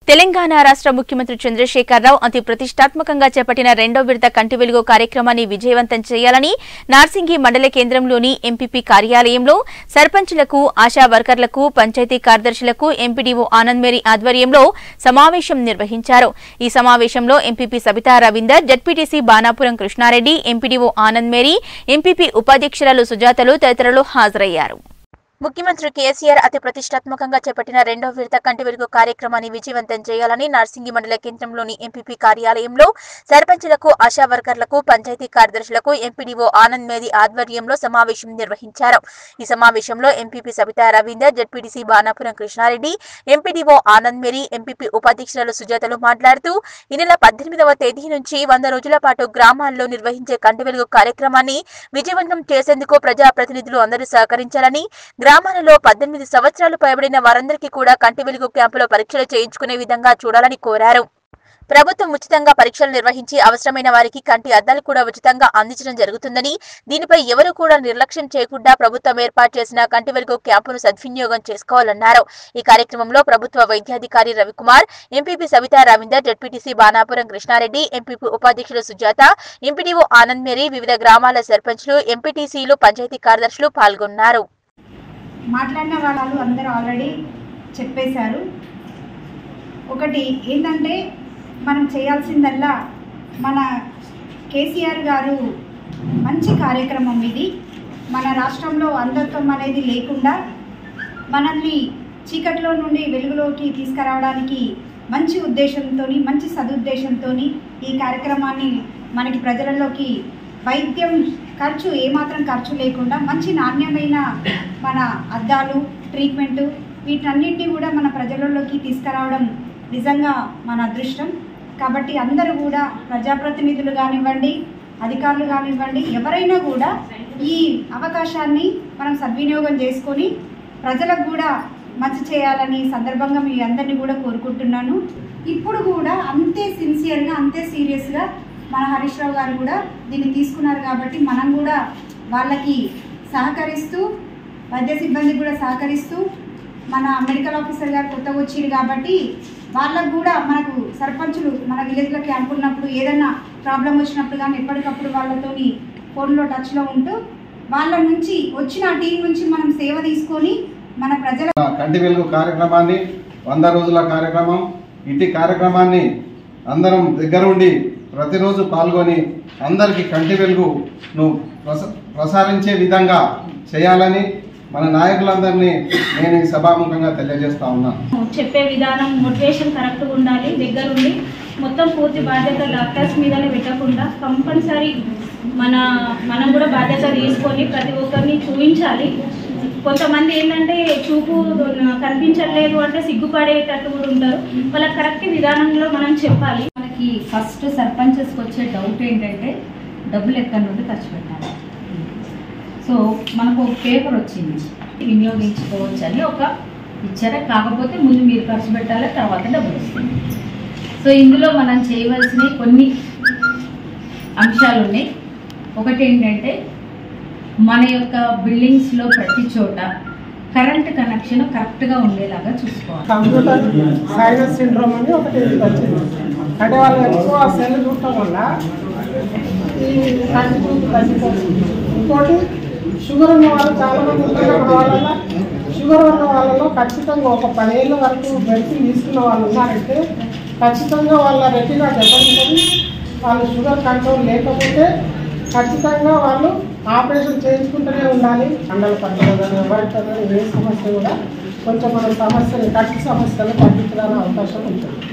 తెలంగాణ రాష్ట్ర ముఖ్యమంత్రి చంద్రశేఖరరావు అతి ప్రతిష్టాత్మకంగా చేపట్టిన రెండో విడత కంటి వెలుగు కార్యక్రమాన్ని విజయవంతం చేయాలని నార్సింగి మండల కేంద్రంలోని ఎంపీపీ కార్యాలయంలో సర్పంచులకు ఆశా వర్కర్లకు పంచాయతీ కార్యదర్శులకు ఎంపీడీఓ ఆనంద్ మేరీ ఆధ్వర్యంలో సమావేశం నిర్వహించారు ఈ సమావేశంలో MPP Sabitha Ravinder ZPTC Banapuram Krishna Reddy MPDO Anand Mary MPP ఉపాధ్యక్షురాలు సుజాతలు తదితరులు హాజరయ్యారు ముఖ్యమంత్రి కేసీఆర్ అతి ప్రతిష్టాత్మకంగా చేపట్టిన రెండో విడత కంటి వెలుగు కార్యక్రమాన్ని విజయవంతం చేయాలని నార్సింగి మండల కేంద్రంలోని ఎంపీపీ కార్యాలయంలో సర్పంచులకు ఆశా వర్కర్లకు పంచాయతీ కార్యదర్శులకు ఎంపీడీఓ ఆనంద్ మేది ఆధ్వర్యంలో సమావేశం నిర్వహించారు ఈ సమావేశంలో MPP Sabitha Ravinder ZPTC Banapuram Krishna Reddy MPDO Anand Mary MPP ఉపాధ్యక్షురాలు సుజాతలు మాట్లాడుతూ ఈ నెల పద్దెనిమిదవ తేదీ నుంచి వంద రోజుల పాటు గ్రామాల్లో నిర్వహించే కంటి వెలుగు కార్యక్రమాన్ని విజయవంతం చేసేందుకు ప్రజాప్రతినిధులు అందరూ సహకరించాలని గ్రామాలలో పద్దెనిమిది సంవత్సరాలు పైబడిన వారందరికీ కూడా కంటి వెలుగు క్యాంపులో పరీక్షలు చేయించుకునే విధంగా చూడాలని కోరారు ప్రభుత్వం ఉచితంగా పరీక్షలు నిర్వహించి అవసరమైన వారికి కంటి అద్దాలు కూడా ఉచితంగా అందించడం జరుగుతుందని దీనిపై ఎవరూ కూడా నిర్లక్ష్యం చేయకుండా ప్రభుత్వం ఏర్పాటు చేసిన కంటి వెలుగు క్యాంపును సద్వినియోగం చేసుకోవాలన్నారు ఈ కార్యక్రమంలో ప్రభుత్వ వైద్యాధికారి Ravikumar MPP Savitha Ravinder ZPTC Banapuram Krishna Reddy MPP ఉపాధ్యక్షులు సుజాత ఎంపీడీఓ ఆనంద్ మేరీ వివిధ గ్రామాల సర్పంచ్లు ఎంపీటీసీలు పంచాయతీ కార్యదర్శులు పాల్గొన్నారు మాట్లాడిన వాళ్ళు అందరూ ఆల్రెడీ చెప్పేశారు ఒకటి ఏంటంటే మనం చేయాల్సిందల్లా మన కేసీఆర్ గారు మంచి కార్యక్రమం ఇది మన రాష్ట్రంలో అంధత్వం అనేది లేకుండా మనల్ని చీకటిలో నుండి వెలుగులోకి తీసుకురావడానికి మంచి ఉద్దేశంతో మంచి సదుద్దేశంతో ఈ కార్యక్రమాన్ని మనకి ప్రజలలోకి వైద్యం ఖర్చు ఏమాత్రం ఖర్చు లేకుండా మంచి నాణ్యమైన మన అద్దాలు ట్రీట్మెంటు వీటన్నింటినీ కూడా మన ప్రజలలోకి తీసుకురావడం నిజంగా మన అదృష్టం కాబట్టి అందరూ కూడా ప్రజాప్రతినిధులు కానివ్వండి అధికారులు కానివ్వండి ఎవరైనా కూడా ఈ అవకాశాన్ని మనం సద్వినియోగం చేసుకొని ప్రజలకు కూడా మంచి చేయాలని ఈ సందర్భంగా మీ అందరినీ కూడా కోరుకుంటున్నాను ఇప్పుడు కూడా అంతే సిన్సియర్గా అంతే సీరియస్గా మన హరీష్ రావు గారు కూడా దీన్ని తీసుకున్నారు కాబట్టి మనం కూడా వాళ్ళకి సహకరిస్తూ వైద్య సిబ్బందికి కూడా సహకరిస్తూ మన మెడికల్ ఆఫీసర్ గారు కొత్తగా వచ్చింది కాబట్టి వాళ్ళకు కూడా మనకు సర్పంచులు మన విలేజ్లో క్యాంప్ ఉన్నప్పుడు ఏదైనా ప్రాబ్లం వచ్చినప్పుడు కానీ ఎప్పటికప్పుడు వాళ్ళతోని ఫోన్లో టచ్లో ఉంటూ వాళ్ళ నుంచి వచ్చిన టీం నుంచి మనం సేవ తీసుకొని మన ప్రజల కంటి వెలుగు కార్యక్రమాన్ని వంద రోజుల కార్యక్రమం ఇటు కార్యక్రమాన్ని అందరం దగ్గరుండి ప్రతిరోజు పాల్గొని అందరికీ కంటి వెలుగును ప్రస ప్రసారించే విధంగా చేయాలని మన నాయకులందరినీ నేను ఈ సభాముఖంగా తెలియజేస్తా ఉన్నాను చెప్పే విధానం మోటివేషన్ కరెక్ట్గా ఉండాలి దగ్గరుండి మొత్తం పూర్తి బాధ్యత డాక్టర్స్ మీదనే పెట్టకుండా కంపల్సరీ మన మనం కూడా బాధ్యత తీసుకొని ప్రతి ఒక్కరిని చూపించాలి కొంతమంది ఏంటంటే చూపు కనిపించట్లేదు అంటే సిగ్గుపడేటట్టు కూడా ఉంటారు వాళ్ళకి కరెక్ట్ విధానంలో మనం చెప్పాలి మనకి ఫస్ట్ సర్పంచెస్కి వచ్చే డౌట్ ఏంటంటే డబ్బులు ఎక్కడి నుండి ఖర్చు పెట్టాలి సో మనకు ఒక పేపర్ వచ్చింది వినియోగించుకోవచ్చు అని ఒక ఇచ్చారా కాకపోతే ముందు మీరు ఖర్చు పెట్టాలి తర్వాత డబ్బులు వస్తుంది సో ఇందులో మనం చేయవలసినవి కొన్ని అంశాలు ఉన్నాయి ఒకటి ఏంటంటే మన యొక్క బిల్డింగ్స్లో ప్రతి చోట కరెంట్ కనెక్షన్ కరెక్ట్గా ఉండేలాగా చూసుకోవాలి కంప్యూటర్ సైనస్ సిండ్రోమ్ అని ఒకటి వచ్చింది అంటే వాళ్ళు ఎక్కువ సెల్ చూడటం వల్ల ఈ కంటి చూపు తగ్గిపోతుంది ఇంకోటి షుగర్ ఉన్న వాళ్ళు చాలా మంది ఉంటారు మన వాళ్ళలో షుగర్ ఉన్న వాళ్ళలో ఖచ్చితంగా ఒక పదేళ్ళ వరకు మెడిసిన్ తీసుకున్న వాళ్ళు ఉన్నారంటే ఖచ్చితంగా వాళ్ళ రెట్టిగా దెబ్బతింటుంది వాళ్ళు షుగర్ కంట్రోల్ లేకపోతే ఖచ్చితంగా వాళ్ళు ఆపరేషన్ చేయించుకుంటూనే ఉండాలి మండల పద్ధతిలో కానీ ఎవరికైనా ఏ సమస్య కూడా కొంచెం మన సమస్యలు ఖర్చు సమస్యలు తగ్గించడానికి అవకాశం ఉంటుంది